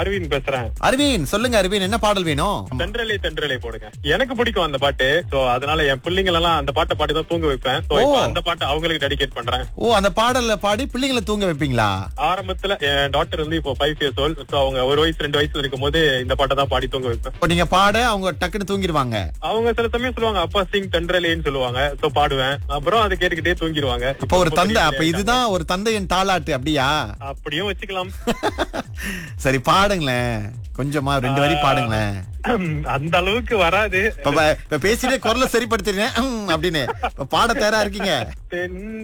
அரவிந்த் பேசுறேன் அரவிந்த் சொல்லுங்க அரவிந்த் என்ன பாடல் வேணும் தென்றலே தென்றலே போடுங்க எனக்கு பிடிக்கும் அந்த பாட்டு சோ அதனால என் பிள்ளைங்க எல்லாம் அந்த பாட்டை பாடி தான் தூங்க வைப்பேன் So, இப்ப ஓ. அந்த பாட்டை அவங்களுக்கு டெடிகேட் பண்றேன் ஓ அந்த பாடல்ல பாடி பிள்ளைங்களை தூங்க வைப்பீங்களா ஆரம்பத்துல என் டாக்டர் வந்து இப்போ ஃபைவ் இயர்ஸ் ஓல்ட் சோ அவங்க ஒரு வயசு ரெண்டு வயசுல இருக்கும்போது இந்த பாட்டை தான் பாடி தூங்க வைப்பேன் இப்போ நீங்க பாட அவங்க டக்குன்னு தூங்கிடுவாங்க அவங்க சில சமயம் சொல்லுவாங்க அப்பா சிங் தென்றலேன்னு சொல்லுவாங்க சோ பாடுவேன் அப்புறம் அதை கேட்டுக்கிட்டே தூங்கிடுவாங்க அப்ப ஒரு இப்போ தந்தை பெரிய அப்ப இதுதான் ஒரு தந்தையின் தாலாட்டு அப்படியா அப்படியும் வச்சுக்கலாம் சரி பாடுங்களேன் கொஞ்சமா ரெண்டு வரி பாடுங்களேன் அந்த அளவுக்கு வராது இப்ப ப- இப்ப பேசிட்டே குரலை சரிப்படுத்திடுறேன் அப்படின்னு இப்ப பாட தயாரா இருக்கீங்க தென்